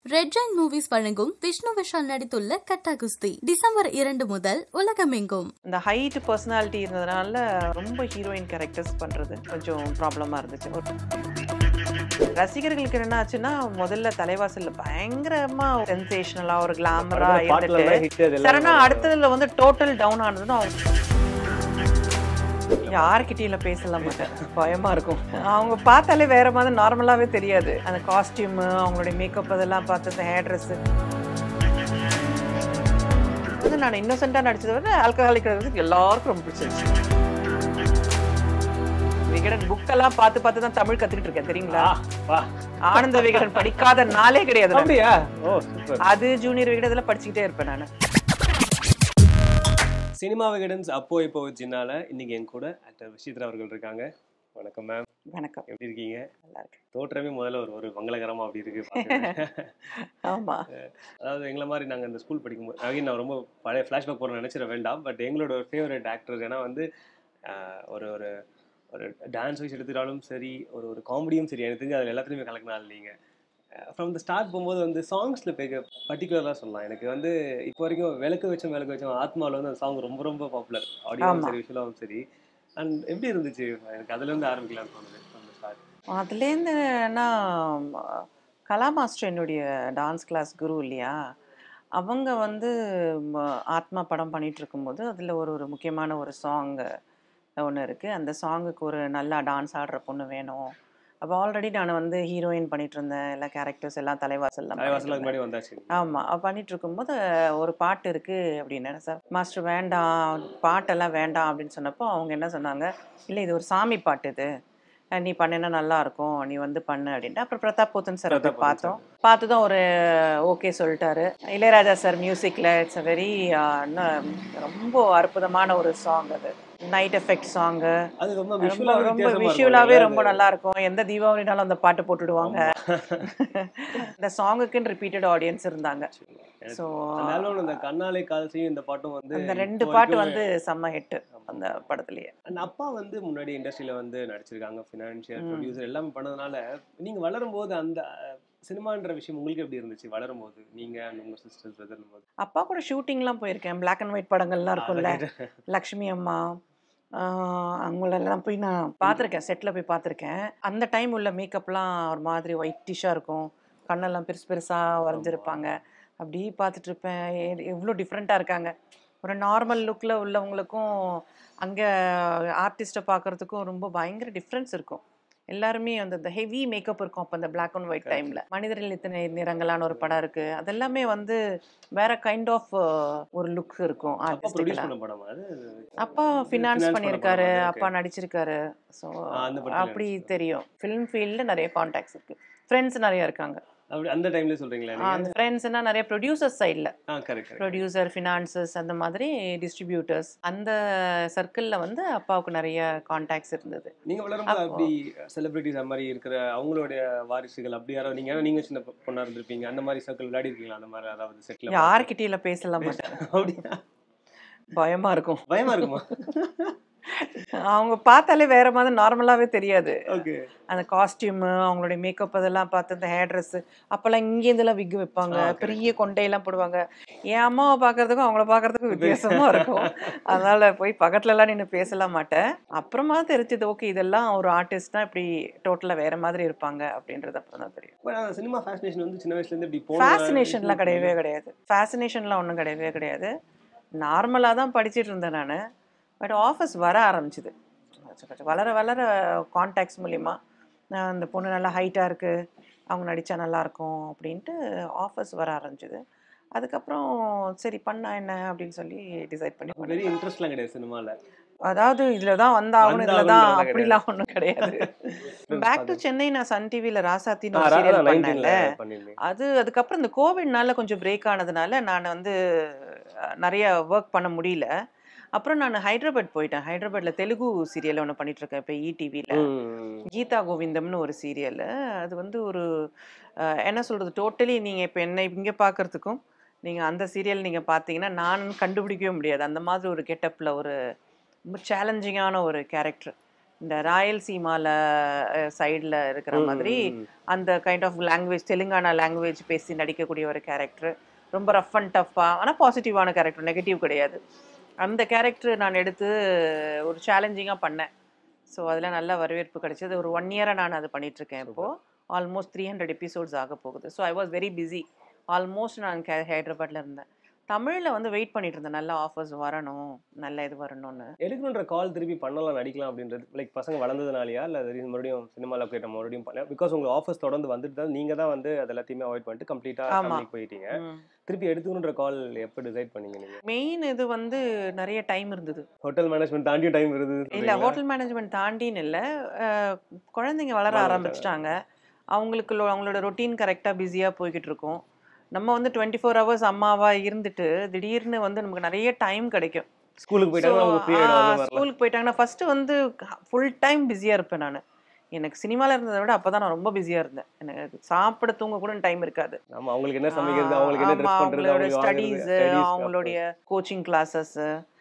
Red Jain movies வழங்கும் விஷ்ணு விஷால் நடித்துள்ள கட்டா குஸ்தி டிசம்பர் இரண்டு முதல் உலகமெங்கும் இந்த ஹைட் பர்சனாலிட்டி இருந்ததுனால ரொம்ப ஹீரோயின் கேரக்டர்ஸ் பண்றது கொஞ்சம் ப்ராப்ளமா இருந்துச்சு ரசிகர்களுக்கு என்ன ஆச்சுன்னா முதல்ல தலைவாசல்ல பயங்கரமா சென்சேஷனலா ஒரு கிளாமரா இருந்துட்டு சரணா அடுத்ததுல வந்து டோட்டல் டவுன் ஆனதுன்னு அவங்க யார்கிட்டயில பேசலாம் மாட்டேன் பயமா இருக்கும் அவங்க பார்த்தாலே வேற மாதிரி நார்மலாவே தெரியாது அந்த காஸ்டியூம் அவங்களுடைய மேக்கப் அதெல்லாம் பார்த்து அந்த ஹேர் ட்ரெஸ் வந்து நான் இன்னோசென்ட்டாக நடிச்சதை விட ஆல்கஹாலிக் எல்லாருக்கும் ரொம்ப பிடிச்சிருச்சு விகடன் புக்கெல்லாம் பார்த்து பார்த்து தான் தமிழ் கத்துக்கிட்டு இருக்கேன் தெரியுங்களா ஆனந்த விகடன் படிக்காத நாளே கிடையாது நான். அப்படியா ஓ சூப்பர் அது ஜூனியர் விகடன் இதெல்லாம் படிச்சுக்கிட்டே இருப்பேன் நான் சினிமா விகடன்ஸ் அப்போ இப்போ ஜின்னால இன்னைக்கு என் கூட ஆக்டர் விஷித்ரா அவர்கள் இருக்காங்க வணக்கம் மேம் வணக்கம் எப்படி இருக்கீங்க நல்லா இருக்கு தோற்றமே முதல்ல ஒரு ஒரு மங்களகரமா அப்படி இருக்கு பார்க்கறதுக்கு. ஆமா அதாவது எங்களை மாதிரி நாங்கள் இந்த ஸ்கூல் படிக்கும்போது அகைன் நான் ரொம்ப பழைய ஃப்ளாஷ்பேக் போகிற நினச்சிட வேண்டாம் பட் எங்களோட ஒரு ஃபேவரட் ஆக்டர் ஏன்னா வந்து ஆஹ், ஒரு ஒரு ஒரு டான்ஸ் வைஸ் எடுத்துட்டாலும் சரி ஒரு ஒரு காமெடியும் சரி எனக்கு தெரிஞ்சு அதில் எல்லாத்துலேயுமே கலக்கினால் நீங்கள் ஃப்ரம் த ஸ்டார்ட் போகும்போது வந்து சாங்ஸில் போய் பர்டிகுலராக சொல்லலாம் எனக்கு வந்து இப்போ வரைக்கும் விளக்கு வச்சோம் விளக்கு வச்சோம் ஆத்மாவில் வந்து அந்த சாங் ரொம்ப ரொம்ப பாப்புலர் ஆடியோவும் ஆமா. சரி விஷுவலாகவும் சரி அண்ட் எப்படி இருந்துச்சு எனக்கு அதுலேருந்து ஆரம்பிக்கலாம்னு தோணுது ஃப்ரம் த ஸ்டார்ட் அதுலேருந்து நான் கலா மாஸ்டர் என்னுடைய டான்ஸ் கிளாஸ் குரு இல்லையா அவங்க வந்து ம, ஆத்மா படம் பண்ணிட்டு இருக்கும்போது அதில் ஒரு ஒரு முக்கியமான ஒரு சாங் ஒன்று இருக்குது அந்த சாங்குக்கு ஒரு நல்லா டான்ஸ் ஆடுற பொண்ணு வேணும் அப்போ ஆல்ரெடி நான் வந்து ஹீரோயின் பண்ணிட்டு இருந்தேன் எல்லா கேரக்டர்ஸ் எல்லாம் தலைவாசல்லாம் பண்ணிட்டு தலைவாசலுக்கு இருந்தேன். முன்னாடி வந்தாச்சு ஆமாம் பண்ணிட்டு இருக்கும்போது ஒரு பாட்டு இருக்குது அப்படின்னு சார் மாஸ்டர் வேண்டாம் பாட்டெல்லாம் வேண்டாம் அப்படின்னு சொன்னப்போ அவங்க என்ன சொன்னாங்க இல்லை இது ஒரு சாமி பாட்டு இது அஹ் நீ பண்ணினா நல்லா இருக்கும் நீ வந்து பண்ணு அப்படின்ட்டு அப்புறம் பிரதாப் போத்தன் சார் பிரதாப் போத்தன் பார்த்தோம் பார்த்து தான் ஒரு ஓகே சொல்லிட்டாரு இளையராஜா சார் மியூசிக்கில் இட்ஸ் அ வெரி ரொம்ப அற்புதமான ஒரு சாங் அது நைட் எஃபெக்ட் சாங்கு அது ரொம்ப ரொம்ப விஷுவலாக ரொம்ப விஷுவலாகவே ரொம்ப நல்லா இருக்கும் எந்த தீபாவளினாலும் அந்த பாட்டு போட்டுடுவாங்க இந்த சாங்குக்குன்னு ரிப்பீட்டட் ஆடியன்ஸ் இருந்தாங்க ஸோ அந்த ஆல்பம் அந்த கண்ணாலே காதல் இந்த பாட்டும் வந்து அந்த ரெண்டு இப்போ பாட்டு வரைக்கும் வந்து செம்ம ஹிட் அந்த படத்துலயே அந்த அப்பா வந்து முன்னாடி இண்டஸ்ட்ரியில வந்து நடிச்சிருக்காங்க ஃபினான்ஷியல் ம். ப்ரொடியூசர் எல்லாமே பண்ணதுனால நீங்க வளரும் போது அந்த சினிமான்ற விஷயம் உங்களுக்கு எப்படி இருந்துச்சு வளரும் போது நீங்க and உங்க சிஸ்டர்ஸ் பிரதர் போது அப்பா கூட ஷூட்டிங்லாம் போயிருக்கேன் Black அண்ட் ஒயிட் படங்கள்லாம் இருக்கும்ல லக்ஷ்மி அம்மா ஆஹ் அவங்களெல்லாம் போய் நான் பார்த்துருக்கேன் செட்டில் போய் பார்த்துருக்கேன் அந்த டைம் உள்ள மேக்கப்லாம் ஒரு மாதிரி ஒயிட்டிஷாக இருக்கும் கண்ணெல்லாம் பெருசு பெருசாக வரைஞ்சிருப்பாங்க அப்படி பார்த்துட்டு இருப்பேன் எ- எவ்வளோ டிஃப்ரெண்ட்டாக இருக்காங்க ஒரு நார்மல் லுக்கில் உள்ளவங்களுக்கும் அங்கே ஆர்டிஸ்ட்டை பார்க்குறதுக்கும் ரொம்ப பயங்கர டிஃப்ரென்ஸ் இருக்கும் எல்லாருமே அந்த இந்த ஹெவி மேக்கப் இருக்கும் அப்போ அந்த Black அண்ட் ஒயிட் Correct. டைமில் மனிதரில் இத்தனை நிறங்களான ஒரு படம் இருக்குது அதெல்லாமே வந்து வேற கைண்ட் ஆஃப் ஒரு லுக் இருக்கும் அப்பா ப்ரொடியூஸ் ஆர்டிஸ்டிக்கலாக பண்ண படமா அது அப்பா finance ஃபினான்ஸ் பண்ண பண்ணியிருக்காரு படமா? Okay. அப்பா நடிச்சிருக்காரு ஸோ ஆ, அந்த படத்துல அப்படி நடிச்சிருக்காரு. தெரியும் ஃபிலிம் ஃபீல்டில் நிறைய காண்டாக்ட்ஸ் இருக்கு ஃப்ரெண்ட்ஸ் நிறைய இருக்காங்க அப்படி அந்த டைம்ல சொல்றீங்களா ஆ, நீங்க அந்த ஃப்ரெண்ட்ஸ்னா நிறைய ப்ரொடியூசர் சைடில் ஆ கரெக்ட் கரெக்ட் ப்ரொடியூசர் ஃபினான்சஸ் அந்த மாதிரி டிஸ்ட்ரிபியூட்டர்ஸ் அந்த சர்க்கிளில் வந்து அப்பாவுக்கு நிறைய காண்டாக்ட்ஸ் இருந்தது நீங்க வளரும்போது அப்போ- அப்படி செலிபிரிட்டிஸ் அந்த மாதிரி இருக்கிற அவங்களுடைய வாரிசுகள் அப்படி யாராவது நீங்க ஏன்னா நீங்க சின்ன பொ- பொண்ணா இருந்திருப்பீங்க அந்த மாதிரி சர்க்கிள் விளையாடி இருக்கீங்களா அந்த மாதிரி அதாவது செட்டில் யார்கிட்டயில பேசலாம் மாட்டேன் அப்படியா பயமா இருக்கும் பயமா இருக்குமா அவங்க பார்த்தாலே வேற மாதிரி நார்மலாகவே தெரியாது ஓகே அந்த காஸ்டியூம் அவங்களுடைய மேக்கப் அதெல்லாம் பார்த்து அந்த ஹேர் ட்ரெஸ்ஸு அப்போல்லாம் இங்கேருந்துலாம் விக் வைப்பாங்க ஆ, correct. பெரிய கொண்டையெல்லாம் போடுவாங்க என் அம்மாவை பார்க்கறதுக்கும் அவங்கள பார்க்கறதுக்கும் வித்தியாசமா இருக்கும் அதனால போய் பக்கத்துலலாம் நின்று பேசலாம் மாட்டேன் அப்புறமா தெரிஞ்சது ஓகே இதெல்லாம் ஒரு ஆர்டிஸ்ட்னா இப்படி டோட்டலாக வேற மாதிரி இருப்பாங்க அப்படின்றது அப்புறம் தான் தெரியும் பட் அந்த சினிமா ஃபேசினேஷன் வந்து சின்ன வயசுல இருந்து இப்படி போன ஃபேசினேஷன்லாம் கிடையவே கிடையாது ஃபேசினேஷன்லாம் ஒன்றும் கிடையவே கிடையாது நார்மலாக தான் படிச்சிட்டு இருந்தேன் நான் பட் ஆஃபர்ஸ் வர ஆரம்பிச்சுது கொஞ்சம் கொஞ்சம் வளர வளர கான்டாக்ட்ஸ் மூலிமா நான் அந்த பொண்ணு நல்லா ஹைட்டாக இருக்குது அவங்க நடித்தா நல்லாயிருக்கும் அப்படின்ட்டு ஆஃபர்ஸ் வர ஆரம்பிச்சுது அதுக்கப்புறம் சரி பண்ணா என்ன அப்படின்னு சொல்லி டிசைட் பண்ணி பெரிய பண்ணேன். இன்ட்ரெஸ்ட்லாம் கிடையாது சினிமால அதாவது இதில் தான் வந்தாகணும் இதில் தான் வந்தாகணுன்றதெல்லாம் அப்படிலாம் ஒன்றும் கிடையாது பேக் டு சென்னை நான் சன் டிவியில் ராசாத்தின்னு ஒரு ஆ, சீரியல் அதான் பண்ணேன்ல 19 ல பண்ணிருந்தீங்க. அது அதுக்கப்புறம் இந்த கோவிட்னால கொஞ்சம் பிரேக் ஆனதுனால நான் வந்து அஹ், நிறைய ஒர்க் பண்ண முடியல அப்புறம் நான் ஹைதராபாத் போயிட்டேன் ஹைதராபாத்ல தெலுங்கு சீரியல் ஒன்று பண்ணிட்டு இருக்கேன் இப்போ ஈடிவியில் ம். கீதா கோவிந்தம்னு ஒரு சீரியல் அது வந்து ஒரு அஹ், என்ன சொல்றது டோட்டலி நீங்கள் இப்போ என்ன இங்கே பார்க்கறதுக்கும் நீங்கள் அந்த சீரியல் நீங்கள் பார்த்தீங்கன்னா நான் கண்டுபிடிக்கவே முடியாது அந்த மாதிரி ஒரு கெட்டப்பில் ஒரு ரொம்ப சேலஞ்சிங்கான ஒரு கேரக்டர் இந்த ராயல்சீமால சைடில் இருக்கிற மாதிரி அந்த kind of language Telangana language பேசி நடிக்கக்கூடிய ஒரு கேரக்டர் ரொம்ப ரஃப் அண்ட் டஃப்பாக ஆனால் பாசிட்டிவான கேரக்டர் நெகட்டிவ் கிடையாது அந்த கேரக்டர் நான் எடுத்து ஒரு சேலஞ்சிங்காக பண்ணேன் ஸோ அதில் நல்ல வரவேற்பு கிடைச்சது ஒரு ஒன் இயராக நான் அது பண்ணிட்டு இருக்கேன் இப்போது ஆல்மோஸ்ட் த்ரீ ஹண்ட்ரட் எபிசோட்ஸ் ஆக போகுது so I was very busy almost நான் கே ஹைதராபாத்தில் இருந்தேன் தமிழில் வந்து வெயிட் பண்ணிட்டு இருந்தேன் நல்ல ஆஃபர்ஸ் வரணும் நல்ல இது வரணும்னு எடுக்கணுன்ற கால் திருப்பி பண்ணலாம் நடிக்கலாம் அப்படின்றது லைக் பசங்க வளர்ந்ததுனாலயா இல்லை அது மறுபடியும் சினிமாவில் போயிட்ட மறுபடியும் பண்ண பிகாஸ் உங்களுக்கு ஆஃபர்ஸ் தொடர்ந்து வந்துட்டு தான் நீங்கள் தான் வந்து அது எல்லாத்தையுமே அவாய்ட் பண்ணிட்டு கம்ப்ளீட்டாக ஆமா. ஃபேமிலிக்கு போயிட்டீங்க திருப்பி எடுத்துக்கணுன்ற கால் எப்போ டிசைட் பண்ணீங்க நீங்கள் மெயின் இது வந்து நிறைய டைம் இருந்தது ஹோட்டல் மேனேஜ்மெண்ட் தாண்டியும் டைம் இருந்தது இல்லை ஹோட்டல் மேனேஜ்மெண்ட் தாண்டின்னு இல்லை குழந்தைங்க வளர வளர்ந்துட்டாங்க. ஆரம்பிச்சிட்டாங்க அவங்களுக்கு லோ- அவங்களோட ரொட்டீன் கரெக்டாக பிஸியாக போய்கிட்டு இருக்கும் நம்ம வந்து டுவெண்ட்டி ஃபோர் ஹவர்ஸ் அம்மாவா இருந்துட்டு திடீர்னு வந்து நமக்கு நிறைய டைம் கிடைக்கும் ஸ்கூலுக்கு போயிட்டாங்க அவங்க ஃப்ரீ ஆகிடும் அந்த மாதிரிலாம் ஸ்கூலுக்கு போயிட்டாங்கன்னா ஃபர்ஸ்ட் வந்து ஃபுல் டைம் பிஸியாக இருப்பேன் நான் எனக்கு சினிமாவில் இருந்ததை விட அப்போ தான் நான் ரொம்ப பிஸியாக இருந்தேன் எனக்கு சாப்பிட தூங்க கூட டைம் இருக்காது ஆமா அவங்களுக்கு என்ன சமைக்கிறது அவங்களுக்கு என்ன ஆமா, ட்ரெஸ் பண்றது அவங்களோட அவங்களுக்கு ஸ்டடீஸ் ஸ்டடீஸ் அவங்களுடைய கோச்சிங் கிளாஸஸ்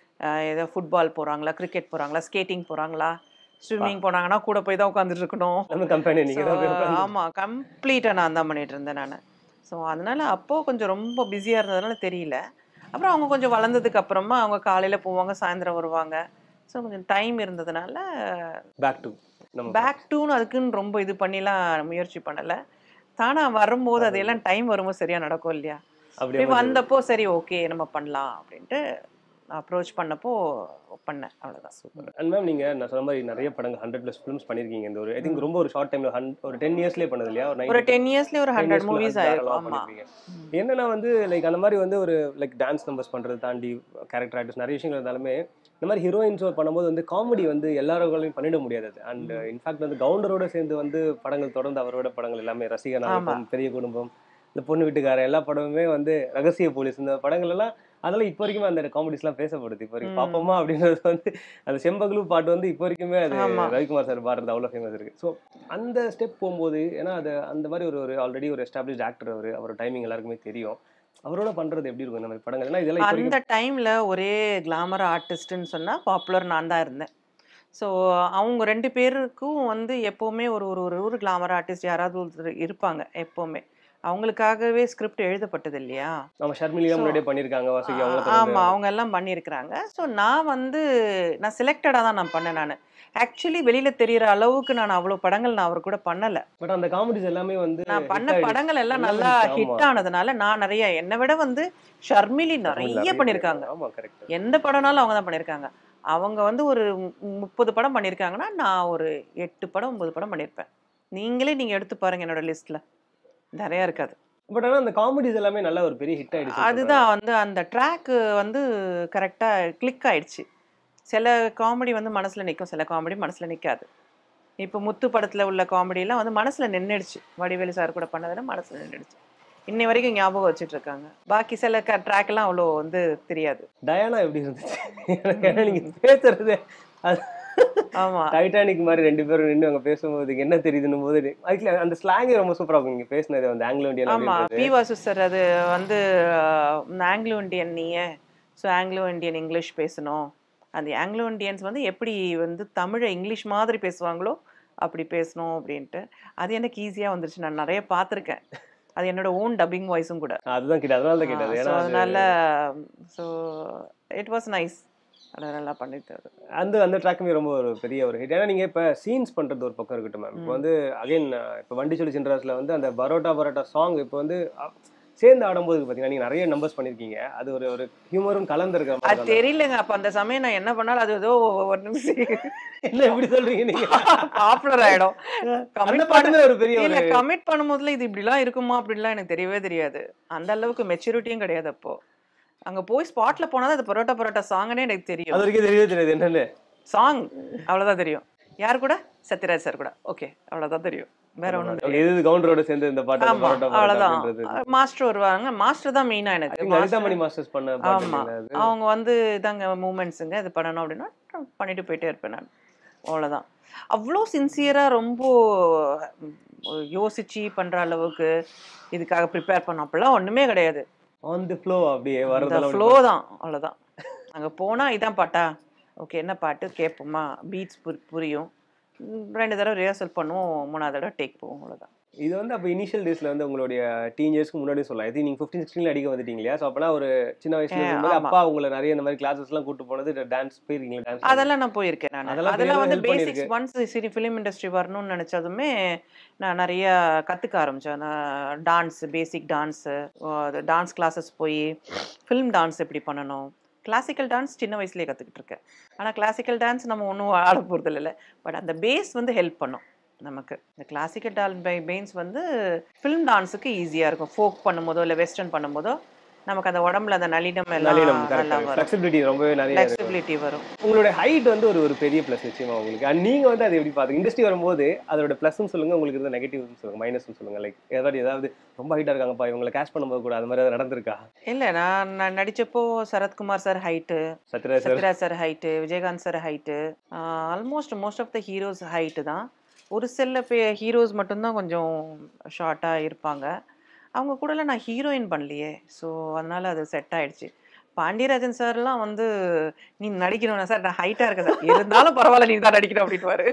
ஏதோ ஃபுட்பால் போறாங்களா கிரிக்கெட் போறாங்களா ஸ்கேட்டிங் போறாங்களா ஸ்விம்மிங் போனாங்கன்னா கூட போய் தான் உட்காந்துட்டு இருக்கணும் நம்ம கம்பெனி நீங்க தான் போய் So, உட்கார்ந்து- ஆமா கம்ப்ளீட்டா நான் தான் பண்ணிட்டு இருந்தேன் நான் ஸோ அதனால அப்போ கொஞ்சம் ரொம்ப பிஸியா இருந்ததுனால தெரியல அப்புறம் அவங்க கொஞ்சம் வளர்ந்ததுக்கு அப்புறமா அவங்க காலையில போவாங்க சாயந்தரம் வருவாங்க ஸோ கொஞ்சம் டைம் இருந்ததுனால பேக் டு நம்ம பேக் டூன்னு அதுக்குன்னு ரொம்ப இது பண்ணிலாம் முயற்சி பண்ணல தானா வரும்போது அதெல்லாம் டைம் வரும்போது சரியா நடக்கும் இல்லையா அப்படியே இப்ப வந்தப்போ சரி ஓகே நம்ம பண்ணலாம் அப்படின்ட்டு அப்ரோச் பண்ணப்போ பண்ணேன் அவ்வளவுதான் சூப்பர் அண்ட் மேம் நீங்க நான் சொன்ன மாதிரி நிறைய படங்கள் ஹண்ட்ரட் ப்ளஸ் ஃபிலிம்ஸ் பண்ணிருக்கீங்க இந்த ஒரு ஐ திங்க் ரொம்ப ஒரு ஷார்ட் டைம்ல ஒரு டென் இயர்ஸ்லேயே பண்ணது இல்லையா ஒரு ஒரு 90 டென் இயர்ஸ்லயே ஒரு 10 ஹண்ட்ரட் years மூவிஸ் தாராளமா ஆயிருக்கும் ஆமா பண்ணிருப்பீங்க. என்னன்னா வந்து லைக் அந்த மாதிரி வந்து ஒரு லைக் டான்ஸ் நம்பர்ஸ் பண்றது தாண்டி கேரக்டர் ஆர்டிஸ்ட் நிறைய விஷயங்கள் இருந்தாலுமே இந்த மாதிரி ஹீரோயின்ஸ் பண்ணும்போது வந்து காமெடி வந்து எல்லாராலையும் பண்ணிட முடியாது அண்ட் இன்ஃபேக்ட் வந்து கவுண்டரோட சேர்ந்து வந்து படங்கள் தொடர்ந்து அவரோட படங்கள் எல்லாமே ரசிக நாயகம் பெரிய குடும்பம் இந்த பொண்ணு வீட்டுக்காரன் எல்லா படமுமே வந்து ரகசிய போலீஸ் இந்த படங்கள் எல்லாம் அதெல்லாம் இப்போ வரைக்குமே அந்த காமெடிஸ்லாம் பேசப்படுது இப்போ வரைக்கும் ம். பாப்போமா அப்படின்றது வந்து அந்த செம்பகலு பாட்டு வந்து இப்போ வரைக்குமே அது ஆமா. ரவிக்குமார் சார் பாடுறது அவ்வளோ ஃபேமஸ் இருக்கு ஸோ அந்த ஸ்டெப் போகும்போது ஏன்னா அது அந்த மாதிரி ஒரு ஒரு ஆல்ரெடி ஒரு எஸ்டாப்ளிஷ் ஆக்டர் அவர் அவரோட டைமிங் எல்லாருக்குமே தெரியும் அவரோட பண்றது எப்படி இருக்கும் இந்த மாதிரி படங்கள் ஏன்னா இதெல்லாம் இப்போ அந்த வரைக்கும் டைம்ல ஒரே கிளாமர் ஆர்டிஸ்ட்னு சொன்னா பாப்புலர் நான் தான் இருந்தேன் ஸோ அவங்க ரெண்டு பேருக்கும் வந்து எப்போவுமே ஒரு ஒரு ஒரு ஒரு கிளாமர் ஆர்டிஸ்ட் யாராவது ஒருத்தர் இருப்பாங்க எப்போவுமே அவங்களுக்காகவே ஸ்கிரிப்ட் எழுதப்பட்டது இல்லையா நம்ம ஷர்மிலியா So, முன்னாடியே பண்ணியிருக்காங்க வாசுகி அவங்க ஆ- ஆமா அவங்க எல்லாம் பண்ணியிருக்கிறாங்க ஸோ நான் வந்து நான் செலக்டடாக தான் நான் பண்ணேன் நான் ஆக்சுவலி வெளியில தெரியற அளவுக்கு நான் அவ்வளவு படங்கள் நான் அவர் கூட பண்ணல பட் அந்த காமெடிஸ் எல்லாமே வந்து நான் hit பண்ண ஆயிடுச்சு. படங்கள் எல்லாம் எல்லாமே நல்லா hit, ஆமா. ஹிட் ஆனதுனால நான் நிறைய என்னை விட வந்து ஷர்மிலி நிறைய பண்ணியிருக்காங்க ஆமா கரெக்ட் எந்த படம்னாலும் அவங்க தான் பண்ணியிருக்காங்க அவங்க வந்து ஒரு மு- முப்பது படம் பண்ணியிருக்காங்கன்னா நான் ஒரு எட்டு படம் ஒன்பது படம் பண்ணியிருப்பேன் நீங்களே நீங்க எடுத்து பாருங்க என்னோட லிஸ்ட்ல நிறைய இருக்காது பட் ஆனா அந்த காமெடிஸ் எல்லாமே நல்ல ஒரு பெரிய ஹிட் ஆயிடுச்சு அதுதான் வந்து அந்த ட்ராக் வந்து கரெக்டா கிளிக் ஆயிடுச்சு சில காமெடி வந்து மனசுல நிற்கும் சில காமெடி மனசுல நிற்காது இப்போ முத்து படத்துல உள்ள காமெடியெல்லாம் வந்து மனசுல நின்றுடுச்சு வடிவேலு சார் கூட பண்ணதெல்லாம் மனசுல நின்றுடுச்சு இன்னை வரைக்கும் ஞாபகம் வச்சுட்டு இருக்காங்க பாக்கி சில ட்ராக் எல்லாம் அவ்வளோ வந்து தெரியாது டயானா எப்படி இருந்துச்சு எனக்கு ஏன்னா நீங்க பேசுறது அது ஆமா டைட்டானிக் மாதிரி ரெண்டு பேரும் நின்று அங்க பேசும்போது என்ன தெரியுதுன்னு போது அதுக்கு அந்த ஸ்லாங்கே ரொம்ப சூப்பரா இருக்கும் நீங்க பேசினது வந்து ஆங்கிலோ இந்தியன் ஆமா பி வாசு சார் அது வந்து ஆங்கிலோ இண்டியன் நீயே ஸோ ஆங்கிலோ இண்டியன் இங்கிலீஷ் பேசணும் அந்த ஆங்கிலோ இண்டியன்ஸ் வந்து எப்படி வந்து தமிழை இங்கிலீஷ் மாதிரி பேசுவாங்களோ அப்படி பேசணும் அப்படின்ட்டு அது எனக்கு ஈஸியாக வந்துருச்சு நான் நிறைய பார்த்துருக்கேன் அது என்னோட ஓன் டப்பிங் வாய்ஸும் கூட அதுதான் கேட்டது அதனால தான் கேட்டது ஸோ ஏன்னா அது- அதனால ஸோ இட் வாஸ் நைஸ் அதை நல்லா பண்ணிட்டு அந்த அந்த ட்ராக்குமே ரொம்ப ஒரு பெரிய ஒரு ஹிட் ஏன்னா நீங்க இப்ப சீன்ஸ் பண்றது ஒரு பக்கம் இருக்கட்டும் மேம் இப்போ வந்து அகைன் இப்போ வண்டி சொல்லி சின்ராஸ்ல வந்து அந்த பரோட்டா பரோட்டா சாங் இப்போ வந்து அ, சேர்ந்து ஆடும்போது பாத்தீங்கன்னா நீங்க நிறைய நம்பர்ஸ் பண்ணிருக்கீங்க அது ஒரு ஒரு ஹியூமரும் கலந்துருக்க அது மாதிரி தான். தெரியலங்க அப்போ அந்த சமயம் நான் என்ன பண்ணாலும் அது ஏதோ ஒரு நிமிஷம் என்ன எப்படி சொல்றீங்க நீங்க பாப்புலர் ஆயிடும் அந்த கமிட் பாட்டுமே ஒரு பெரிய இல்ல ஒரு கமிட் பண்ணும்போதுல இது இப்படிலாம் இருக்குமா அப்படிலாம் எனக்கு தெரியவே தெரியாது அந்த அளவுக்கு மெச்சூரிட்டியும் கிடையாது அப்போ அங்க போய் ஸ்பாட்ல போனா அது பரோட்டா பரோட்டா சாங்னே எனக்கு அது தெரியும் வரைக்கும் தெரியவே தெரியாது என்னன்னு சாங் அவ்வளவுதான் தெரியும் யார் கூட சத்யராஜ் சார் கூட ஓகே அவ்வளவுதான் தெரியும் வேற ஒண்ணும் Okay, இது கவுண்டரோட சேர்ந்து இந்த பாட்டு அந்த ஆமா பரோட்டா பரோட்டா அவ்வளவுதான் அப்படின்றது மாஸ்டர் வருவாங்க மாஸ்டர் தான் மெயினா I எனக்கு think Master- லலிதாமணி மாஸ்டர்ஸ் பண்ண பாட்டு ஆமா இல்லைங்களா அது? அவங்க வந்து இதாங்க மூமெண்ட்ஸுங்க இது பண்ணணும் அப்படின்னா பண்ணிட்டு போயிட்டே இருப்பேன் நான் அவ்வளோதான் அவ்வளோ சின்சியராக ரொம்ப ம், யோசிச்சு பண்ற அளவுக்கு இதுக்காக ப்ரிப்பேர் பண்ண அப்படிலாம் ஒண்ணுமே கிடையாது on the flow அப்படியே இந்த வரதெல்லாம் ஃப்ளோ தான் அவ்வளோதான் அங்க போனா இதான் பாட்டா ஓகே என்ன பாட்டு கேட்போமா பீட்ஸ் புரியும் ரெண்டு தடவை ரிஹர்சல் பண்ணுவோம் மூணாவது தடவை டேக் போவோம் அவ்வளோதான் இது வந்து அப்போ இனிஷியல் டேஸ்ல வந்து உங்களுடைய டீன் இயர்ஸ்க்கு முன்னாடி சொல்லலாம் இது நீங்க ஃபிஃப்டீன் சிக்ஸ்டீன்ல அடிக்க வந்துட்டீங்க இல்லையா ஸோ அப்போலாம் ஒரு சின்ன வயசுல ஏ, இருக்கும்போது ஆமா. அப்பா உங்களை நிறைய இந்த மாதிரி கிளாஸஸ் எல்லாம் கூட்டு போனது டான்ஸ் போயிருக்கீங்களா டான்ஸ் அதெல்லாம் நான் போயிருக்கேன் நான் அதெல்லாம் அதெல்லாம் வந்து பெரிய help பேசிக்ஸ் ஒன்ஸ் சரி ஃபிலிம் இண்டஸ்ட்ரி வரணும்னு நினச்சதுமே நான் நிறைய கற்றுக்க ஆரம்பித்தேன் நான் dance basic dance dance classes போய் ஃபிலிம் டான்ஸ் எப்படி பண்ணணும் கிளாசிக்கல் டான்ஸ் சின்ன வயசுலேயே கற்றுக்கிட்டு இருக்கேன் ஆனால் கிளாசிக்கல் டான்ஸ் நம்ம ஒன்றும் ஆட போகிறது இல்லை பட் அந்த பேஸ் வந்து ஹெல்ப் பண்ணும் நமக்கு இந்த கிளாசிக்கல் டான் பை பெயின்ஸ் வந்து ஃபிலிம் டான்ஸுக்கு ஈஸியாக இருக்கும் ஃபோக் பண்ணும்போதோ இல்லை வெஸ்டர்ன் பண்ணும்போதோ நமக்கு அந்த உடம்புல அந்த நளினம் எல்லாம் நளினம் நல்லா வரும் ஃபிளெக்சிபிலிட்டி ரொம்பவே நிறைய இருக்கு. ஃப்ளெக்சிபிலிட்டி வரும் உங்களுடைய ஹைட் வந்து ஒரு ஒரு பெரிய ப்ளஸ் நிச்சயமா உங்களுக்கு அண்ட் நீங்க வந்து அதை எப்படி பாத்தீங்க இண்டஸ்ட்ரி வரும்போது அதோட ப்ளஸ்னு சொல்லுங்க உங்களுக்கு இருந்த நெகட்டிவ்னு சொல்லுங்க மைனஸ்னு சொல்லுங்க லைக் ஏதாவது ஏதாவது ரொம்ப ஹைட்டா இருக்காங்கப்பா இவங்களை கேஷ் பண்ணும்போது கூட அது மாதிரி ஏதாவது நடந்திருக்கா இல்லை நான் நான் நடித்தப்போ Sarathkumar sir height Sathyaraj sir Sathyaraj sir height Vijayakanth sir height almost most of the heroes height தான் ஒரு சில பே ஹீரோஸ் மட்டும்தான் கொஞ்சம் ஷார்ட்டாக இருப்பாங்க அவங்க கூடலாம் நான் ஹீரோயின் பண்ணலையே ஸோ அதனால் அது செட் ஆயிடுச்சு பாண்டியராஜன் சார்லாம் வந்து நீ நடிக்கணும் சார் நான் ஹைட்டாக இருக்கேன் சார் இருந்தாலும் பரவாயில்ல நீ தான் நடிக்கணும் அப்படின்ட்டு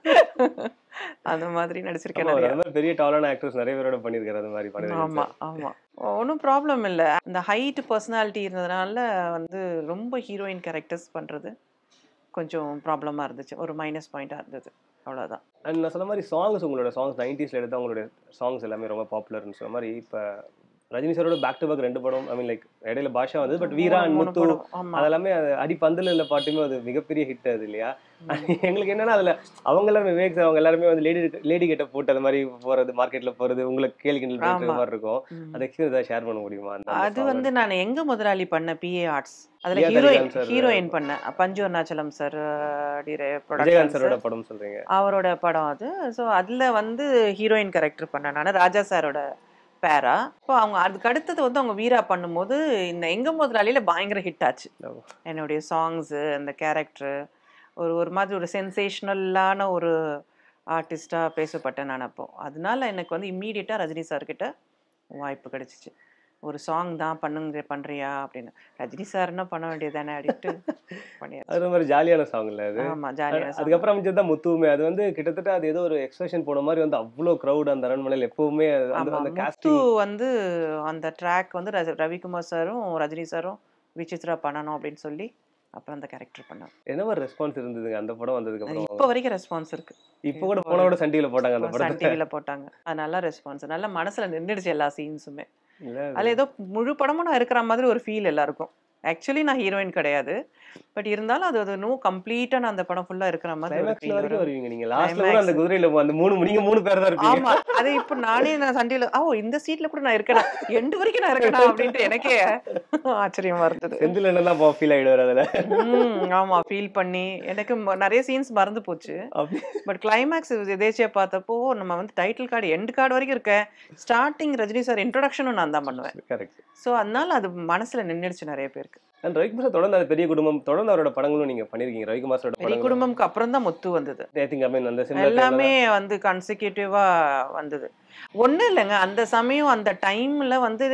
அந்த மாதிரி நடிச்சிருக்கேன் ஆமா, நிறைய அது மாதிரி பெரிய டாலான ஆக்டர்ஸ் நிறைய பேரோட பண்ணிருக்காரு அது மாதிரி பண்ணி ஆமா ஆமா ஒன்றும் ப்ராப்ளம் இல்லை அந்த ஹைட் பர்சனாலிட்டி இருந்ததுனால வந்து ரொம்ப ஹீரோயின் கேரக்டர்ஸ் பண்றது கொஞ்சம் ப்ராப்ளமாக இருந்துச்சு ஒரு மைனஸ் பாயிண்டாக இருந்தது அவ்வளோதான் அண்ட் நான் சொன்ன மாதிரி சாங்ஸ் உங்களோட சாங்ஸ் நைன்டிஸ்ல எடுத்த உங்களுடைய சாங்ஸ் எல்லாமே ரொம்ப பாப்புலர்னு சொன்ன மாதிரி இப்போ ரஜினி சாரோட பேக் டு பேக் ரெண்டு படம் ஐ மீன் லைக் இடையில பாஷா வந்து பட் வீரா அண்ட் மூணு முத்து படம், ஆமா அதெல்லாமே அது அடி பந்தல் இல்ல பாட்டுமே அது மிகப்பெரிய ஹிட் அது இல்லையா எங்களுக்கு என்னன்னா அதுல அவங்க எல்லாமே விவேக் சார் அவங்க எல்லாருமே வந்து லேடி லேடி கிட்ட போட்டு அந்த மாதிரி போறது மார்க்கெட்ல போறது உங்களுக்கு கேலி கிண்டல் பண்ற ஆமா. மாதிரி இருக்கும் ம். அந்த எக்ஸ்பீரியன்ஸ் ஷேர் பண்ண முடியுமா அந்த அந்த அது song வந்து நான் எங்க முதலாளி பண்ண பிஏ ஆர்ட்ஸ் அதுல பிரியா ஹீரோயின் தரிகான் sir, ஹீரோயின் பண்ணேன் பஞ்சு அருணாச்சலம் சார் விஜயகாந்த் சாரோட படம் சொல்றீங்க அவரோட படம் அது ஸோ அதில் வந்து ஹீரோயின் கேரக்டர் பண்ணேன் நான் ராஜா சாரோட பேரா இப்போ அவங்க அதுக்கு அடுத்தது வந்து அவங்க வீரா பண்ணும்போது இந்த எங்க முதலாளியில பயங்கர ஹிட் ஆச்சு ஆமா. என்னுடைய சாங்ஸு அந்த கேரக்டரு ஒரு ஒரு மாதிரி ஒரு சென்சேஷ்னலான ஒரு ஆர்டிஸ்டாக பேசப்பட்டேன் நான் அப்போ அதனால எனக்கு வந்து இம்மீடியட்டாக ரஜினி சார்கிட்ட வாய்ப்பு கிடைச்சிச்சு ஒரு சாங் தான் பண்ணுங்க பண்ணுறியா அப்படின்னு ரஜினி சார்னா பண்ண வேண்டியதானே அப்படின்ட்டு பண்ணியாச்சு அது மாதிரி ஜாலியான சாங் இல்ல அது ஆமாம் ஜாலியாக அதுக்கப்புறம் அமைச்சது தான் முத்துவுமே அது வந்து கிட்டத்தட்ட அது ஏதோ ஒரு எக்ஸ்பிரஷன் போன மாதிரி வந்து அவ்வளோ க்ரௌட் அந்த அரண்மனையில் எப்பவுமே அது- அந்த ஆமா அந்த முத்து காஸ்டிங் வந்து அந்த ட்ராக் வந்து ரஜ- ரவிக்குமார் சாரும் ரஜினி சாரும் விசித்ரா பண்ணணும் அப்படின்னு சொல்லி அப்புறம் அந்த கேரக்டர் பண்ணோம் என்ன மாதிரி ரெஸ்பான்ஸ் இருந்ததுங்க அந்த படம் வந்ததுக்கு அது அப்புறம் இப்போ வரைக்கும் ரெஸ்பான்ஸ் இருக்கு இப்போ கூட போன கூட சன் டிவில போட்டாங்க அந்த சன் படத்தை டிவியில் போட்டாங்க அது நல்ல ரெஸ்பான்ஸ் நல்ல மனசுல நின்றுடுச்சு எல்லா சீன்ஸுமே இல்ல அதுல ஏதோ முழு படமும் நான் இருக்கிற மாதிரி ஒரு ஃபீல் எல்லாருக்கும் ஆக்சுவலி நான் ஹீரோயின் கிடையாது பட் இருந்தாலும் அது அது இன்னும் கம்ப்ளீட்டா நான் அந்த படம் ஃபுல்லா இருக்கிற மாதிரி ஒரு கிளைமேக்ஸ்ல ஃபீல் வரைக்கும் வரும் வருவீங்க நீங்க லாஸ்ட்ல கூட Climax. அந்த குதிரையில போ- அந்த மூணு நீங்க மூணு பேர் தான் இருப்பீங்க ஆமா அது இப்போ நானே நான் சண்டையில ஓ இந்த சீட்ல கூட நான் இருக்கேனா எண்டு வரைக்கும் நான் இருக்கேனா அப்படின்ட்டு எனக்கே ஆச்சரியமா இருந்தது செந்தில் என்ன தான் ஃபீல் ஆயிடுவார் அதுல ம், ஆமா ஃபீல் பண்ணி எனக்கு ம- நிறைய சீன்ஸ் மறந்து போச்சு அப்படி பட் கிளைமேக்ஸ் எதேச்சியா பார்த்தப்போ நம்ம வந்து டைட்டில் கார்டு எண்டு கார்டு வரைக்கும் இருக்கேன் ஸ்டார்டிங் ரஜினி சார் இன்ட்ரோடக்ஷனும் நான் தான் பண்ணுவேன் கரெக்ட் ஸோ அதனால அது மனசுல நின்றுடுச்சு நிறைய பேருக்கு அண்ட் ரவிக்குமார் சார் தொடர்ந்து அது பெரிய குடும்பம் தொடர்ந்து அவரோட படங்களும் நீங்க பண்ணிருக்கீங்க ரவிக்குமார் சாரோட பெரிய படங்கள் குடும்பம்க்கு அப்புறம் தான் முத்து வந்தது ஐ திங்க் ஐ மீன் அந்த similar time ல எல்லாமே வந்து கன்சிக்யூட்டிவா வந்தது ஒண்ணும் இல்லைங்க அந்த சமயம் அந்த டைம்ல வந்து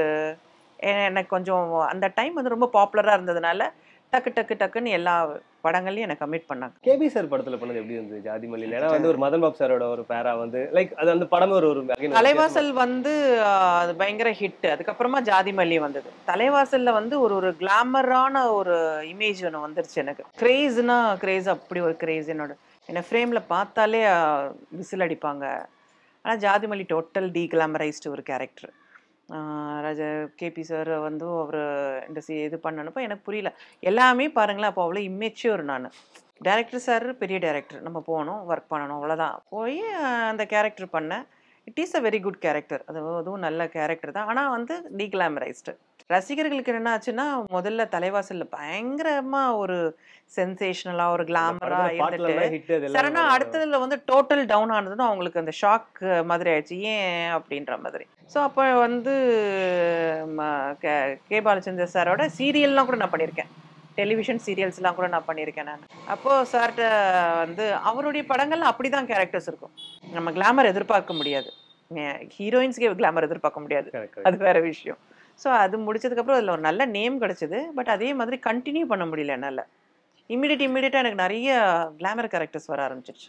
எ- எனக்கு கொஞ்சம் அந்த டைம் வந்து ரொம்ப பாப்புலரா இருந்ததுனால டக்கு டக்கு டக்குன்னு எல்லா படங்கள்லயும் எனக்கு கமிட் பண்ணாங்க கேபி சார் படத்துல பண்ணது எப்படி இருந்தது ஜாதி மல்லியில் ஏன்னா வந்து ஒரு மதன் பாப் சாரோட ஒரு பேரா வந்து லைக் அது அந்த படமே ஒரு ஒரு again ஒரு தலைவாசல் வந்து ஆஹ், அது பயங்கர ஹிட் அதுக்கப்புறமா ஜாதி மல்லி வந்தது தலைவாசல்ல வந்து ஒரு ஒரு கிளாமரான ஒரு இமேஜ் ஒன்று வந்துருச்சு எனக்கு கிரேஸ்னா கிரேஸ் அப்படி ஒரு கிரேஸ் என்னோட என்னை ஃப்ரேமில் பார்த்தாலே விசில் அடிப்பாங்க ஆனால் ஜாதி மல்லி டோட்டல் டீ கிளாமரைஸ்டு ஒரு கேரக்டர் ராஜா கேபி சார் வந்து அவர் இந்த சி இது பண்ணனப்போ எனக்கு புரியல எல்லாமே பாருங்களேன் அப்போ அவ்வளோ இம்மெச்சூர் நான் டேரக்டர் சார் பெரிய டேரக்டர் நம்ம போகணும் ஒர்க் பண்ணணும் அவ்வளோதான் போய் ஆஹ், அந்த கேரக்டர் பண்ணேன் it is a very good character அது அதுவும் நல்ல கேரக்டர் தான் ஆனால் வந்து டீக்ளாமரைஸ்டு ரசிகர்களுக்கு என்ன ஆச்சுன்னா முதல்ல தலைவாசல்ல பயங்கரமா ஒரு சென்சேஷனலா ஒரு கிளாமரா படத்துல பாட்டுல இருந்துட்டு ஹிட் அது சரணா எல்லாம் அடுத்ததுல வந்து டோட்டல் டவுன் ஆனதுன்னு அவங்களுக்கு அந்த ஷாக் மாதிரி ஆயிடுச்சு ஏன் அப்படின்ற மாதிரி ஸோ அப்போ வந்து ம, கே- கே பாலச்சந்தர் சாரோட சீரியல்லாம் கூட நான் பண்ணியிருக்கேன் டெலிவிஷன் சீரியல்ஸ்லாம் கூட நான் பண்ணியிருக்கேன் நான் அப்போது சார்கிட்ட வந்து அவருடைய படங்கள்ல அப்படி தான் கேரக்டர்ஸ் இருக்கும் நம்ம கிளாமர் எதிர்பார்க்க முடியாது ஹீரோயின்ஸ்க்கே கிளாமர் எதிர்பார்க்க முடியாது Correct, correct. அது வேற விஷயம் ஸோ அது முடிச்சதுக்கப்புறம் அதில் ஒரு நல்ல நேம் கிடச்சிது பட் அதே மாதிரி கண்டினியூ பண்ண முடியல என்னால் இம்மிடியட் இம்மிடியட்டாக எனக்கு நிறைய கிளாமர் கேரக்டர்ஸ் வர ஆரம்பிச்சிருச்சு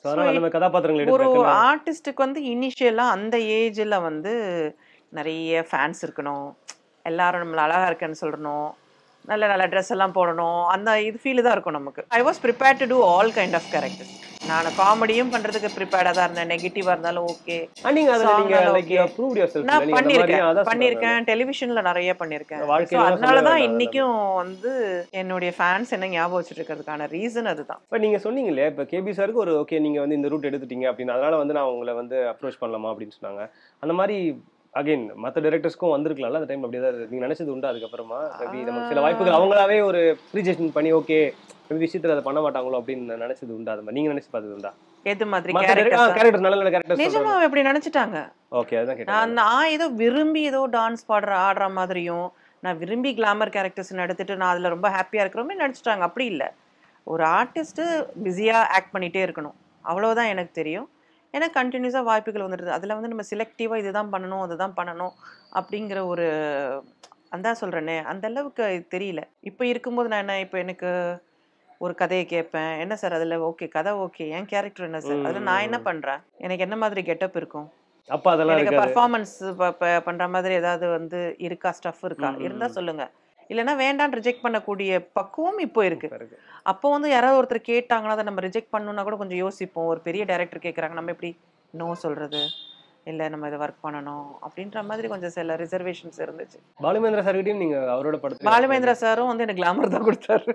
ஸோ அதனால அந்த மாதிரி கதாபாத்திரங்கள் ஒரு எடுத்து ஆர்டிஸ்ட்டுக்கு வந்து இனிஷியலாக அந்த ஏஜில் வந்து நிறைய ஃபேன்ஸ் இருக்கணும் எல்லாரும் நம்மள அழகா இருக்கேன்னு சொல்லணும் நல்ல நல்ல ட்ரெஸ் எல்லாம் போடணும் அந்த இது ஃபீல் தான் இருக்கும் நமக்கு I was prepare to do all kind of characters நான் காமெடியும் பண்றதுக்கு ப்ரிப்பேர்டாக தான் இருந்தேன் நெகட்டிவாக இருந்தாலும் ஓகே நீங்க அதுல Song நீங்க எல்லாம் like okay. Prove yourself நான் நீங்க அந்த மாதிரி பண்ணியிருக்கேன் அதான் பண்ணியிருக்கேன் டெலிவிஷன்ல நிறைய பண்ணியிருக்கேன் வாழ்க்கையில So, தான் அதனால சொல்ல தான் வேண்டாம் இன்னைக்கும் வந்து என்னுடைய ஃபேன்ஸ் என்ன ஞாபகம் வச்சுட்டு இருக்கிறதுக்கான ரீசன் அதுதான் இப்போ நீங்க சொன்னீங்க இல்லையா இப்போ கேபி சாருக்கு ஒரு ஓகே நீங்க வந்து இந்த ரூட் எடுத்துட்டீங்க அப்படின்னு அதனால வந்து நான் உங்களை வந்து அப்ரோச் பண்ணலாமா அப்படின்னு சொன்னாங்க அந்த மாதிரி அகைன் மற்ற டைரக்டர்ஸ்க்கும் வந்திருக்கலாம்ல அந்த டைம் அப்படியே தான் இருக்கு. நீங்க நினைச்சது உண்டு அதுக்கப்புறமா மேபி நமக்கு சில வாய்ப்புகள் அவங்களாவே ஒரு ரிஜெக்ஷன் பண்ணி ஓகே விஷயத்துல அதை பண்ண மாட்டாங்களோ அப்படின்னு நினைச்சது உண்டா அது மாதிரி நீங்க நினைச்சு பார்த்தது உண்டா எது மாதிரி மற்ற கேரக்டர் கேரக்டர் நல்ல நல்ல கேரக்டர் நிஜமா எப்படி நினைச்சிட்டாங்க ஓகே அதுதான் நான் கேட்டேன் நான் ஏதோ விரும்பி ஏதோ டான்ஸ் பாடுற ஆடுற மாதிரியும் நான் விரும்பி கிளாமர் கேரக்டர்ஸ் எடுத்துட்டு நான் அதில் ரொம்ப ஹாப்பியாக இருக்கிறோமே நடிச்சிட்டாங்க அப்படி இல்லை ஒரு ஆர்டிஸ்ட்டு பிஸியாக ஆக்ட் பண்ணிகிட்டே இருக்கணும் அவ்வளவுதான் எனக்கு தெரியும் ஏன்னா கண்டினியூஸாக வாய்ப்புகள் வந்துடுது அதில் வந்து நம்ம செலக்டிவாக இதுதான் பண்ணணும் அதுதான் பண்ணணும் அப்படிங்கிற ஒரு அதான் சொல்கிறேனே அந்த அளவுக்கு இது தெரியல இப்போ இருக்கும்போது நான் என்ன இப்போ எனக்கு ஒரு கதையை கேட்பேன் என்ன சார் அதில் ஓகே கதை ஓகே என் கேரக்டர் என்ன சார் அதில் நான் என்ன பண்ணுறேன் எனக்கு என்ன மாதிரி கெட்டப் இருக்கும் அப்ப அதெல்லாம் எனக்கு இருக்காது பர்ஃபார்மன்ஸ் பண்ற மாதிரி ஏதாவது வந்து இருக்கா ஸ்டஃப் இருக்கா ம், ம், இருந்தா ம். சொல்லுங்க இல்லைன்னா வேண்டாம் ரிஜெக்ட் பண்ணக்கூடிய பக்குவம் இப்போ இருக்கு இப்ப இருக்கு. அப்போ வந்து யாராவது ஒருத்தர் கேட்டாங்கன்னா அதை நம்ம ரிஜெக்ட் பண்ணணும்னா கூட கொஞ்சம் யோசிப்போம் ஒரு பெரிய டைரக்டர் கேட்குறாங்க நம்ம எப்படி நோ சொல்றது இல்ல நம்ம இதை ஒர்க் பண்ணணும் அப்படின்ற மாதிரி கொஞ்சம் சில ரிசர்வேஷன்ஸ் இருந்துச்சு பாலுமேந்திர சார்கிட்டயும் நீங்க அவரோட படத்துல பாலுமேந்திரா சாரும் வந்து எனக்கு கிளாமர் தான் கொடுத்தாரு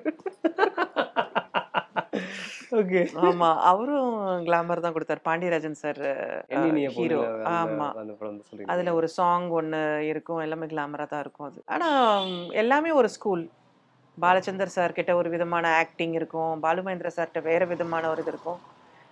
ஓகே ஆமா அவரும் கிளாமர் தான் கொடுத்தாரு பாண்டியராஜன் சார் எண்ணினிய ஹீரோ பொண்ணுல ஆமா அந்த- அந்த படம் தான் சொல்றீங்க அதில் ஒரு சாங் ஒன்று இருக்கும் எல்லாமே கிளாமராக தான் இருக்கும் அது ஆனால் எல்லாமே ஒரு ஸ்கூல் பாலச்சந்தர் சார் கிட்ட ஒரு விதமான ஆக்டிங் இருக்கும் பாலுமகேந்திர சார்கிட்ட வேற விதமான ஒரு இது இருக்கும்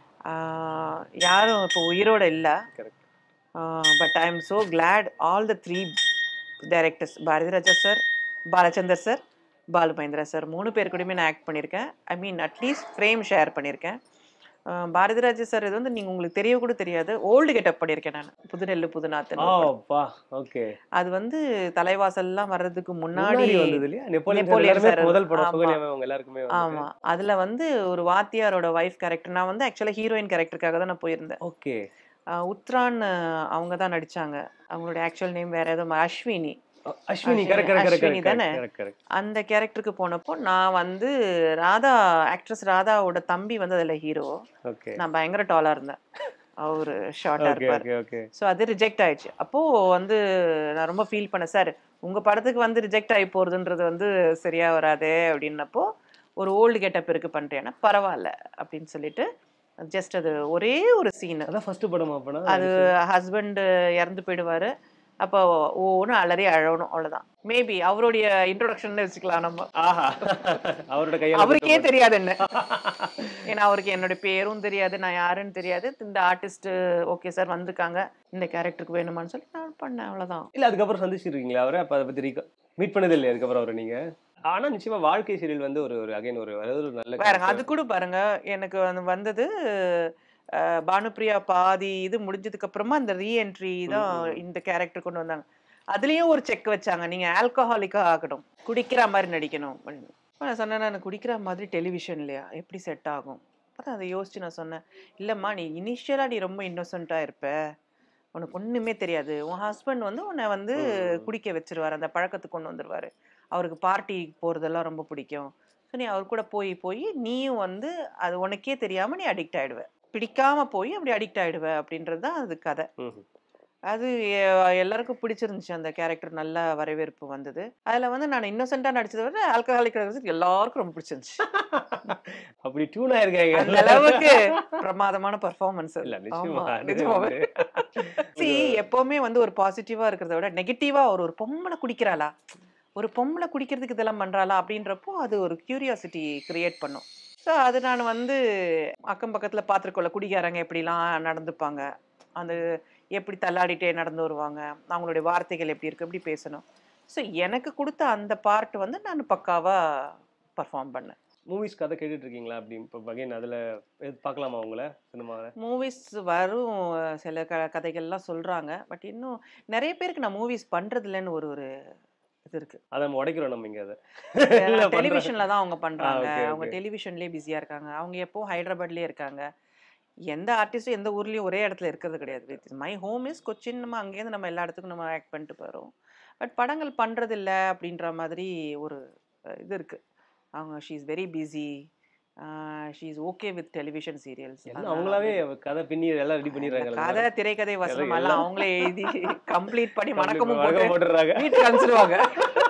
ஆஹ் யாரும் இப்போ உயிரோட இல்லை Correct. But I am so glad all the three directors Bharathi Raja sir Balachander sir Balu Mahendra sir மூணு பேர் கூடயுமே நான் ஆக்ட் பண்ணியிருக்கேன் I mean at least frame share பண்ணியிருக்கேன் ஆஹ் பாரதி ராஜா சார் இது வந்து நீங்கள் உங்களுக்கு தெரிய கூட தெரியாது ஓல்டு கெட்டப் பண்ணியிருக்கேன் நான் புதுநெல்லு புதுநாத்தன் ஆ பா ஓகே அது வந்து தலைவாசல்லாம் வர்றதுக்கு முன்னாடி முன்னாடி வந்தது இல்லையா நெப்போலியன் நெப்போலியன் சார் சார் முதல் படம் ஆமா. சுகன்யாவே அவங்க எல்லாருக்குமே ஆமா அதுல வந்து ஒரு வாத்தியாரோட வைஃப் கேரக்டர் நான் வந்து ஆக்சுவலா ஹீரோயின் கேரக்டருக்காக தான் நான் போயிருந்தேன் ஓகே ஆஹ் உத்ரான் ஆஹ் அவங்க தான் நடிச்சாங்க அவங்களோட ஆக்சுவல் நேம் வேற ஏதோ ம- அஸ்வினி அஸ்வினி அஸ்வினி- கரெக்ட் கரெக்ட் அஸ்வினி தானே? கரெக்ட் கரெக்ட் கரெக்ட் அந்த கேரக்டருக்கு போனப்போ நான் வந்து ராதா ஆக்ட்ரஸ் ராதாவோட தம்பி வந்து அதுல ஹீரோ ஓகே நான் பயங்கர டாலா இருந்தேன் அவரு ஷார்ட்டா ஓகே இருப்பாரு ஓகே ஓகே ஸோ அது ரிஜெக்ட் ஆயிடுச்சு அப்போ வந்து நான் ரொம்ப ஃபீல் பண்ணேன் சார் உங்க படத்துக்கு வந்து ரிஜெக்ட் ஆகி போறதுன்றது வந்து சரியா வராதே அப்படின்னப்போ ஒரு ஓல்டு கெட்டப் இருக்கு பண்றேன்னா பரவாயில்ல அப்படின்னு சொல்லிட்டு ஜஸ்ட் அது ஒரே ஒரு சீன் அதான் ஃபர்ஸ்ட் படம் அப்பனா அது ஹஸ்பண்ட் இறந்து போயிடுவாரு அப்போ ஒவ்வொன்று அலறி அழணும் அவ்வளவுதான் மேபி அவருடைய இன்ட்ரோடக்ஷன் வச்சுக்கலாம் நம்ம ஆஹா அவரோட கையால அவருக்கே தெரியாது என்ன ஏன்னா அவருக்கு என்னோட பேரும் தெரியாது நான் யாருன்னு தெரியாது இந்த ஆர்டிஸ்ட் ஓகே சார் வந்திருக்காங்க இந்த கேரக்டருக்கு வேணுமான்னு சொல்லி நான் பண்ணேன் அவ்வளவுதான் இல்ல அதுக்கப்புறம் சந்திச்சிருக்கீங்களா அவரை அப்ப அதை பத்தி மீட் பண்ணது இல்லையா அதுக்கப்புறம் அவரை நீங்க ஆனா நிச்சயமா வாழ்க்கை சீரியல் வந்து ஒரு ஒரு அகைன் ஒரு அதாவது ஒரு நல்ல பாருங்க அது கூட பாருங்க எனக்கு வந்து வந்தது அஹ், பானுப்பிரியா பாதி இது முடிஞ்சதுக்கு அப்புறமா அந்த ரீஎன்ட்ரி தான் ம், ம். இந்த கேரக்டர் கொண்டு வந்தாங்க அதுலயும் ஒரு செக் வச்சாங்க நீங்க ஆல்கஹாலிக்கா ஆகணும் குடிக்கிற மாதிரி நடிக்கணும் அப்படின்னு. அப்ப நான் சொன்னேன் நான் குடிக்கிற மாதிரி டெலிவிஷன் இல்லையா எப்படி செட் ஆகும் அப்புறம் அதை யோசிச்சு நான் சொன்னேன் இல்லம்மா நீ இனிஷியலா நீ ரொம்ப இன்னோசென்ட்டா இருப்ப உனக்கு ஒண்ணுமே தெரியாது உன் ஹஸ்பண்ட் வந்து உன்னை வந்து ம். குடிக்க வச்சிருவாரு அந்த பழக்கத்துக்கு கொண்டு வந்துருவாரு அவருக்கு பார்ட்டி போறதெல்லாம் ரொம்ப பிடிக்கும் ஸோ நீ அவர் கூட போய் போய் நீயும் வந்து அது உனக்கே தெரியாம நீ அடிக்ட் ஆயிடுவ பிடிக்காம போய் அப்படி அடிக்ட் ஆயிடுவ அப்படின்றது தான் அது கதை ம்ஹும். அது எ- எல்லாருக்கும் பிடிச்சிருந்துச்சு அந்த கேரக்டர் நல்ல வரவேற்பு வந்தது அதுல வந்து நான் இன்னோசென்ட்டா நடிச்சதை விட ஆல்கஹாலிக் எல்லாருக்கும் ரொம்ப பிடிச்சிருந்துச்சு அப்படி டியூன் ஆயிருக்காங்க அந்த அளவுக்கு பிரமாதமான பர்ஃபார்மன்ஸ் இல்ல நிச்சயமா அது நிஜமாவே வந்து- See, எப்பவுமே வந்து ஒரு பாசிட்டிவா இருக்கிறத விட நெகட்டிவா ஒரு ஒரு பொம்பளை குடிக்கிறாளா ஒரு பொம்பளை குடிக்கிறதுக்கு இதெல்லாம் பண்றாளா அப்படின்றப்போ அது ஒரு கியூரியாசிட்டி கிரியேட் பண்ணும் ஸோ அது நான் வந்து அக்கம் பக்கத்துல பார்த்துருக்கோம்ல குடிக்காரங்க எப்படிலாம் நடந்துப்பாங்க அந்த எப்படி தள்ளாடிட்டே நடந்து வருவாங்க அவங்களுடைய வார்த்தைகள் எப்படி இருக்கு எப்படி பேசணும் ஸோ எனக்கு கொடுத்த அந்த பார்ட் வந்து நான் பக்காவா பர்ஃபார்ம் பண்ணேன் மூவிஸ் கதை கேட்டுட்டு இருக்கீங்களா அப்படி இப்போ அகைன் அதுல எது பார்க்கலாமா உங்களை சினிமாவில் மூவிஸ் வரும் அஹ் சில க கதைகள்லாம் சொல்றாங்க பட் இன்னும் நிறைய பேருக்கு நான் மூவிஸ் பண்றது இல்லைன்னு ஒரு ஒரு இது இருக்கு அதை நம்ம உடைக்கிறோம் நம்ம இங்க அதை இல்ல, பண்றாங்க. டெலிவிஷன்ல தான் அவங்க பண்றாங்க okay, அவங்க okay. டெலிவிஷன்லயே பிஸியா இருக்காங்க அவங்க எப்போ ஹைதராபாத்லயே இருக்காங்க எந்த ஆர்டிஸ்ட்டும் எந்த ஊர்லேயும் ஒரே இடத்துல இருக்கிறது கிடையாது மை ஹோம் இஸ் கொச்சின் நம்ம அங்கேருந்து நம்ம எல்லா இடத்துக்கும் நம்ம ஆக்ட் பண்ணிட்டு போகிறோம் பட் படங்கள் பண்ணுறது இல்ல அப்படின்ற மாதிரி ஒரு அஹ், இது இருக்குது அவங்க she is very busy she is okay with television serials எல்லாம் அவங்களாவே கதை பின்னி எல்லாம் ரெடி பண்ணிடுறாங்க கதை திரைக்கதை வசனம் எல்லாம் எல்லாம் அவங்களே எழுதி கம்ப்ளீட் பண்ணி மணக்கமும் வணக்கம் போட்டு போட்டுறாங்க வீட்டுக்கு அனுப்பிச்சிடுவாங்க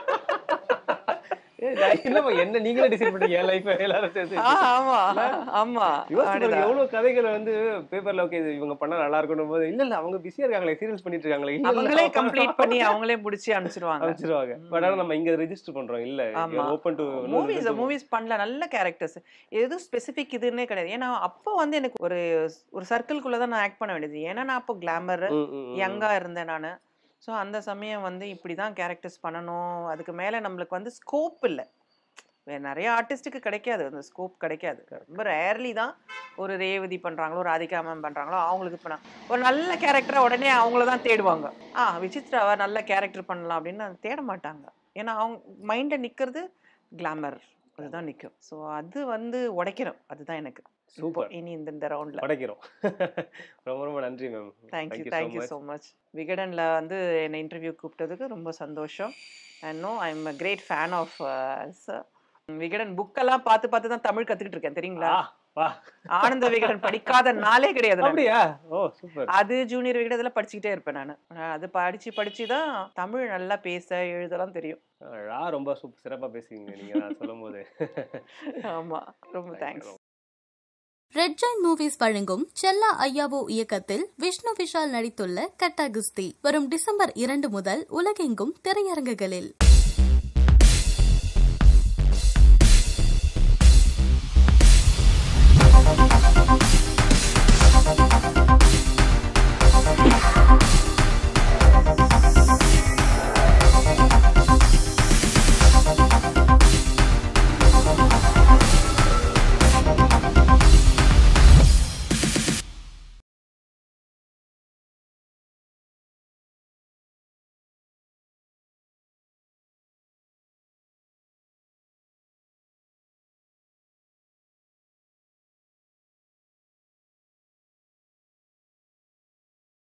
ஏய், நான் என்னப்பா என்ன நீங்களே டிசைட் பண்ணீங்க என் லைஃப் எல்லாரும் சேர்த்து ஆ, ஆமா ஆமா யோசிச்சு பாருங்க, அப்படிதான். எவ்வளவு கதைகள் வந்து பேப்பர்ல ஓகே இவங்க பண்ணா நல்லா இருக்கணும் போது இல்ல இல்ல அவங்க பிஸியா இருக்காங்களே சீரியல்ஸ் பண்ணிட்டு இருக்காங்களே இல்ல, இல்ல, அவங்களே அவங்க கம்ப்ளீட் பண்ணி அவங்களே முடிச்சு அனுப்பிச்சிடுவாங்க அனுப்பிச்சிருவாங்க பட் ஆனா நம்ம இங்க ரெஜிஸ்டர் பண்றோம் இல்ல ஆமா. ஓபன் டு மூவிஸ் மூவிஸ் பண்ணல நல்ல கேரக்டர்ஸ் எதுவும் ஸ்பெசிஃபிக் இதுன்னே கிடையாது ஏன்னா அப்போ வந்து எனக்கு ஒரு ஒரு சர்க்கிள்குள்ள தான் நான் ஆக்ட் பண்ண வேண்டியது ஏன்னா நான் அப்போ கிளாமர் யங்கா இருந்தேன் நான் ஸோ அந்த சமயம் வந்து இப்படி தான் கேரக்டர்ஸ் பண்ணணும் அதுக்கு மேலே நம்மளுக்கு வந்து ஸ்கோப் இல்லை வேற நிறைய ஆர்டிஸ்ட்டுக்கு கிடைக்காது அந்த ஸ்கோப் கிடைக்காது ரொம்ப ரேர்லி தான் ஒரு ரேவதி பண்ணுறாங்களோ ஒரு ராதிகா மேம் பண்ணுறாங்களோ அவங்களுக்கு பண்ண ஒரு நல்ல கேரக்டரை உடனே அவங்கள தான் தேடுவாங்க ஆ விசித்ராவா நல்ல கேரக்டர் பண்ணலாம் அப்படின்னு தேட மாட்டாங்க ஏன்னா அவங்க மைண்டில் நிற்கிறது கிளாமர் அதுதான் நிற்கும் ஸோ அது வந்து உடைக்கிறோம் அதுதான் எனக்கு இப்போ சூப்பர் இனி இந்த இந்த ரவுண்டில் படைக்கிறோம் ரொம்ப ரொம்ப நன்றி ma'am thank you Thank you so thank you much. So much விகடனில் வந்து என்னை இன்டர்வியூ கூப்பிட்டதுக்கு ரொம்ப சந்தோஷம் and no I am a great fan of sir Vikatan புக்கெல்லாம் பார்த்து பார்த்து தான் தமிழ் கற்றுக்கிட்டு இருக்கேன் தெரியுங்களா ஆ, வா ஆனந்த விகடன் படிக்காத நாளே கிடையாது நானு. அப்படியா ஓ சூப்பர் அது ஜூனியர் விகடன் இதெல்லாம் படிச்சுக்கிட்டே இருப்பேன் நான் அது படிச்சு படிச்சு தான் தமிழ் நல்லா பேச எழுதலாம் தெரியும் ரா ரொம்ப சூப்பர் சிறப்பா பேசுவீங்க நீங்க நான் சொல்லும் போது ஆமா ரொம்ப தேங்க்ஸ் ரெட் ஜாயின் மூவிஸ் வழங்கும் செல்லா ஐயாவோ இயக்கத்தில் விஷ்ணு விஷால் நடித்துள்ள கட்டா குஸ்தி வரும் டிசம்பர் இரண்டு முதல் உலகெங்கும் திரையரங்குகளில்